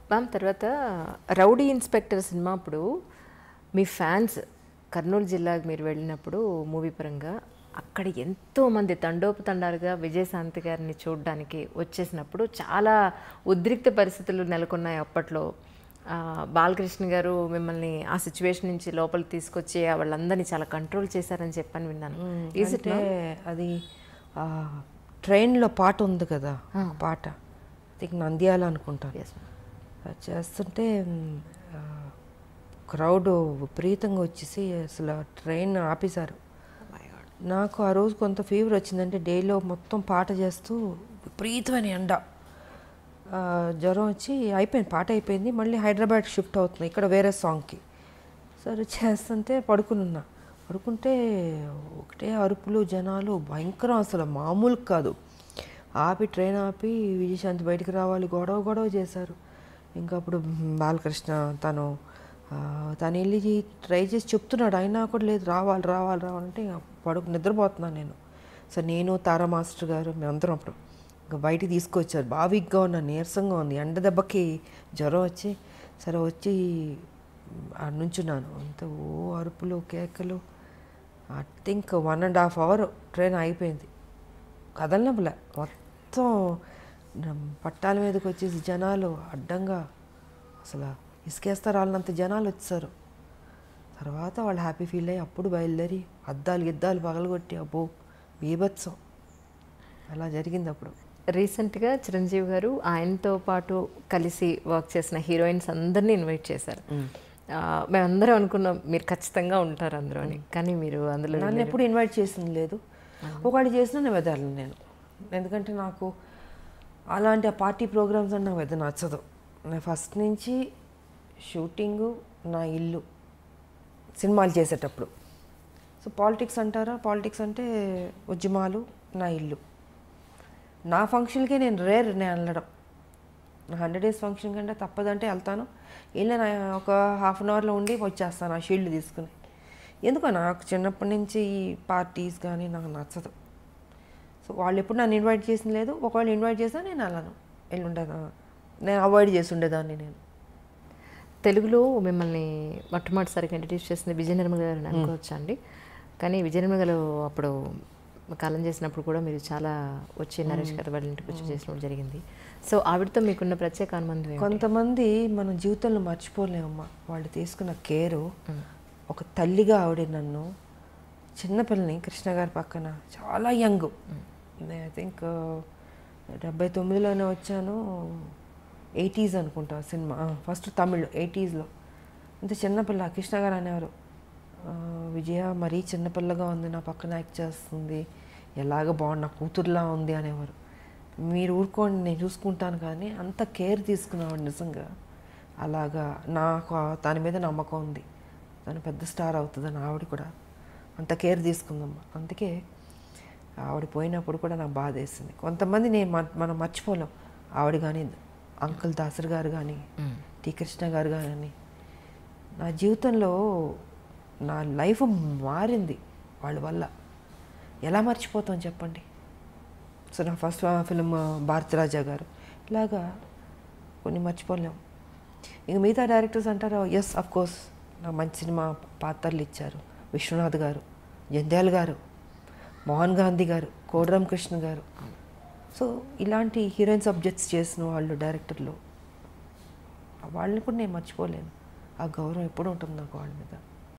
Ma'am తర్వాత rowdy inspector cinema అప్పుడు మీ fans Kurnool జిల్లాకు మీరు వెళ్ళినప్పుడు మూవీ పరంగా అక్కడ ఎంతో మంది తండోపతండాలుగా విజయశాంతి గారిని చూడడానికి వచ్చేసినప్పుడు చాలా ఉద్రిక్త పరిస్థితులు నెలకొన్నాయి అప్పట్లో ఆ, బాలకృష్ణ గారు మిమ్మల్ని ఆ సిచ్యువేషన్ నుంచి లోపలికి తీసుకొచ్చి వాళ్ళందరినీ చాలా కంట్రోల్ చేశారని చెప్పని విన్నాను Is it అంటే అది ఆ, ట్రైన్లో పాట ఉంది కదా ఒక పాట థింక్ నంద్యాల అనుకుంటాను Yes, ma'am. అది చేస్తుంటే క్రౌడ్ విపరీతంగా వచ్చేసి అసలు ఆ ట్రైన్ ఆపేశారు నాకు ఆ రోజు కొంత ఫీవర్ వచ్చిందంటే డేలో మొత్తం పాట చేస్తూ విపరీతమైన ఎండ ఆ, జ్వరం వచ్చి అయిపోయింది పాట అయిపోయింది మళ్ళీ హైదరాబాద్ షిఫ్ట్ అవుతుంది ఇక్కడ వేరే సాంగ్కి సరే చేస్తుంటే పడుకున్నా పడుకుంటే ఒకటే అరుపులు జనాలు భయంకరం అసలు మామూలు కాదు ఆపి ట్రైన్ ఆపి విజయశాంతి బయటికి రావాలి గొడవ గొడవ చేశారు ఇంకా అప్పుడు బాలకృష్ణ తను ఆ, తను వెళ్ళి ట్రై చేసి చెప్తున్నాడు అయినా కూడా లేదు రావాలి రావాలి రావాలంటే ఇంకా పడుకు నిద్రపోతున్నాను నేను సో నేను తారా మాస్టర్ గారు మేమందరం అప్పుడు ఇంకా బయటికి తీసుకొచ్చారు బాగా వీక్గా ఉన్నా నీరసంగా ఉంది ఎండ దెబ్బకి జ్వరం వచ్చి సరే వచ్చి ఆడ నుంచున్నాను అంత ఓ అరుపులు కేకలు I think one and half hour train అయిపోయింది కదలనప్పులే మొత్తం న- పట్టాల మీదకి వచ్చేసి జనాలు అడ్డంగా అసలు ఇసుకేస్తారు వాళ్ళంత జనాలు వచ్చారు తర్వాత వాళ్ళు హ్యాపీ ఫీల్ అయ్యి అప్పుడు బయలుదేరి అద్దాలు గిద్దాలు పగలగొట్టి అబ్బో బీభత్సం అలా జరిగింది అప్పుడు రీసెంట్గా చిరంజీవి గారు ఆయనతో పాటు కలిసి వర్క్ చేసిన హీరోయిన్స్ అందరినీ ఇన్వైట్ చేశారు ఆ, మేమందరం అనుకున్నాం మీరు ఖచ్చితంగా ఉంటారు అందులో అని కానీ మీరు అందులో నన్ను ఎప్పుడు ఇన్వైట్ చేసింది లేదు ఒకళ్ళు చేసినా నేను వెదలను నేను ఎందుకంటే నాకు అలాంటి ఆ పార్టీ ప్రోగ్రామ్స్ అని నాకు పెద్ద నచ్చదు నేను ఫస్ట్ నుంచి షూటింగు నా ఇల్లు సినిమాలు చేసేటప్పుడు సో పాలిటిక్స్ అంటారా పాలిటిక్స్ అంటే ఉద్యమాలు నా ఇల్లు నా ఫంక్షన్కే నేను రేర్ నేను వెళ్ళడం నా హండ్రెడ్ డేస్ ఫంక్షన్ కంటే తప్పదంటే వెళ్తాను వెళ్ళి నా ఒక హాఫ్ అన్ అవర్లో ఉండి వచ్చేస్తాను ఆ షీల్డ్ తీసుకుని ఎందుకో నాకు చిన్నప్పటి నుంచి ఈ పార్టీస్ కానీ నాకు నచ్చదు సో వాళ్ళు ఎప్పుడు నన్ను ఇన్వైట్ చేసింది లేదు ఒకవేళ ఇన్వైట్ చేసినా నేను వెళ్ళను వెళ్ళి ఉండేదా నేను అవాయిడ్ చేసి ఉండేదాన్ని నేను తెలుగులో మిమ్మల్ని మొట్టమొదటిసారిగా ఇంట్రడ్యూస్ చేసింది విజయ నిర్మల గారు అని అనుకోవచ్చా అండి కానీ విజయ నిర్మల గారు అప్పుడు కాలం చేసినప్పుడు కూడా మీరు చాలా వచ్చి నరేష్ గారు వాళ్ళ ఇంటికి వచ్చి చేసినప్పుడు జరిగింది సో ఆవిడతో మీకున్న ప్రత్యేక అనుబంధం ఏంటి? కొంతమంది మన జీవితంలో మర్చిపోలేమమ్మా వాళ్ళు తీసుకున్న కేరు ఒక తల్లిగా ఆవిడ నన్ను చిన్నపిల్లని కృష్ణ గారి పక్కన చాలా యంగ్ ఐ థింక్ డెబ్బై తొమ్మిదిలోనే వచ్చాను ఎయిటీస్ అనుకుంటా సినిమా ఫస్ట్ తమిళ్ ఎయిటీస్లో ఇంత చిన్నపిల్ల కృష్ణ గారు అనేవారు "ఆ, విజయ మరీ చిన్నపిల్లగా ఉంది నా పక్కన యాక్ట్ చేస్తుంది ఎలాగ బాగుంది నా కూతురులా ఉంది అనేవారు మీరు ఊరుకోండి నేను చూసుకుంటాను కానీ అంత కేర్ తీసుకునేవాడు నిజంగా అలాగా నాకు ఆ- దాని మీద నమ్మకం ఉంది తను పెద్ద స్టార్ అవుతుందని ఆవిడ కూడా అంత కేర్ తీసుకుందమ్మా అందుకే ఆవిడ పోయినప్పుడు కూడా నాకు బాధ వేసింది కొంతమంది నేను మ- మనం మర్చిపోలేం ఆవిడ కానీ అంకుల్ దాసర్ గారు కానీ టి కృష్ణ గారు కానీ నా జీవితంలో నా లైఫ్ మారింది వాళ్ళ వల్ల ఎలా మర్చిపోతాం చెప్పండి సో నా ఫస్ట్ ఫిలిం భారతరాజా గారు ఇలాగా కొన్ని మర్చిపోలేం ఇక మిగతా డైరెక్టర్స్ అంటారు ఎస్ అఫ్ కోర్స్ నా మంచి సినిమా పాత్రలు ఇచ్చారు విశ్వనాథ్ గారు జంధ్యాల్ గారు మోహన్ గాంధీ గారు కోడరామ్ కృష్ణ గారు సో ఇలాంటి హీరోయిన్ సబ్జెక్ట్స్ చేసిన వాళ్ళు డైరెక్టర్లు వాళ్ళని కూడా నేను మర్చిపోలేను ఆ గౌరవం ఎప్పుడు ఉంటుంది నాకు వాళ్ళ మీద